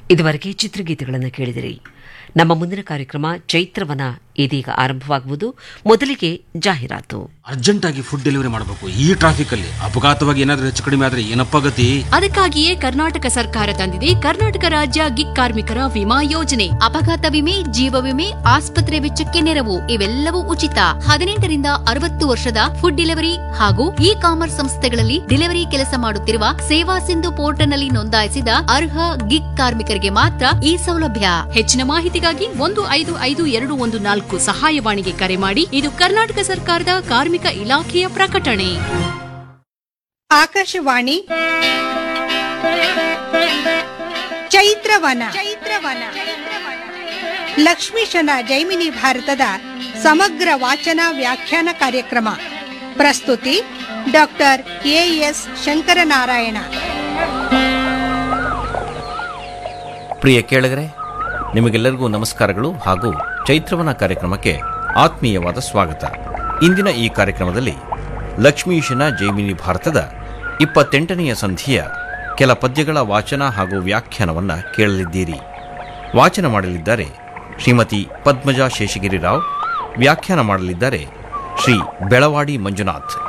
ಇದುವರೆಗೆ ಚಿತ್ರಗೀತೆಗಳನ್ನು ಕೇಳಿದಿರಿ ನಮ್ಮ ಮುಂದಿನ ಕಾರ್ಯಕ್ರಮ ಚೈತ್ರವನ ಇದೀಗ ಆರಂಭವಾಗುವುದು ಮೊದಲಿಗೆ ಜಾಹೀರಾತು ಅರ್ಜೆಂಟ್ ಆಗಿ ಫುಡ್ ಡೆಲಿವರಿ ಮಾಡಬೇಕು ಈ ಟ್ರಾಫಿಕ್ ಅಲ್ಲಿ ಅಪಘಾತವಾಗಿ ಏನಾದ್ರೂ ಹೆಚ್ಚು ಕಡಿಮೆ ಆದ್ರೆ ಏನಪ್ಪ ಗತಿ ಅದಕ್ಕಾಗಿಯೇ ಕರ್ನಾಟಕ ಸರ್ಕಾರ ತಂದಿದೆ ಕರ್ನಾಟಕ ರಾಜ್ಯ ಗಿಗ್ ಕಾರ್ಮಿಕರ ವಿಮಾ ಯೋಜನೆ ಅಪಘಾತ ವಿಮೆ ಜೀವ ವಿಮೆ ಆಸ್ಪತ್ರೆ ವೆಚ್ಚಕ್ಕೆ ನೆರವು ಇವೆಲ್ಲವೂ ಉಚಿತ ಹದಿನೆಂಟರಿಂದ ಅರವತ್ತು ವರ್ಷದ ಫುಡ್ ಡೆಲಿವರಿ ಹಾಗೂ ಇ ಕಾಮರ್ಸ್ ಸಂಸ್ಥೆಗಳಲ್ಲಿ ಡೆಲಿವರಿ ಕೆಲಸ ಮಾಡುತ್ತಿರುವ ಸೇವಾ ಸಿಂಧು ಪೋರ್ಟಲ್ನಲ್ಲಿ ನೋಂದಾಯಿಸಿದ ಅರ್ಹ ಗಿಗ್ ಕಾರ್ಮಿಕರಿಗೆ ಮಾತ್ರ ಈ ಸೌಲಭ್ಯ ಹೆಚ್ಚಿನ ಮಾಹಿತಿಗಾಗಿ ಒಂದು ಐದು ಐದು ಎರಡು ಒಂದು ನಾಲ್ಕು ಸಹಾಯವಾಣಿಗೆ ಕರೆ ಮಾಡಿ ಇದು ಕರ್ನಾಟಕ ಸರ್ಕಾರದ ಕಾರ್ಮಿಕ ಇಲಾಖೆಯ ಪ್ರಕಟಣೆ ಆಕಾಶವಾಣಿ ಚೈತ್ರವನ ಚೈತ್ರವನ ಲಕ್ಷ್ಮೀಶನ ಜೈಮಿನಿ ಭಾರತದ ಸಮಗ್ರ ವಾಚನ ವ್ಯಾಖ್ಯಾನ ಕಾರ್ಯಕ್ರಮ ಪ್ರಸ್ತುತಿ ಡಾಕ್ಟರ್ ಎಎಸ್ ಶಂಕರನಾರಾಯಣ ಪ್ರಿಯ ಕೇಳಿಗರೆ ನಿಮಗೆಲ್ಲರಿಗೂ ನಮಸ್ಕಾರಗಳು ಹಾಗೂ ಚೈತ್ರವನ ಕಾರ್ಯಕ್ರಮಕ್ಕೆ ಆತ್ಮೀಯವಾದ ಸ್ವಾಗತ ಇಂದಿನ ಈ ಕಾರ್ಯಕ್ರಮದಲ್ಲಿ ಲಕ್ಷ್ಮೀಶನ ಜೈಮಿನಿ ಭಾರತದ ಇಪ್ಪತ್ತೆಂಟನೆಯ ಸಂಧಿಯ ಕೆಲ ಪದ್ಯಗಳ ವಾಚನ ಹಾಗೂ ವ್ಯಾಖ್ಯಾನವನ್ನು ಕೇಳಲಿದ್ದೀರಿ ವಾಚನ ಮಾಡಲಿದ್ದಾರೆ ಶ್ರೀಮತಿ ಪದ್ಮಜಾ ಶೇಷಗಿರಿ ರಾವ್ ವ್ಯಾಖ್ಯಾನ ಮಾಡಲಿದ್ದಾರೆ ಶ್ರೀ ಬೆಳವಾಡಿ ಮಂಜುನಾಥ್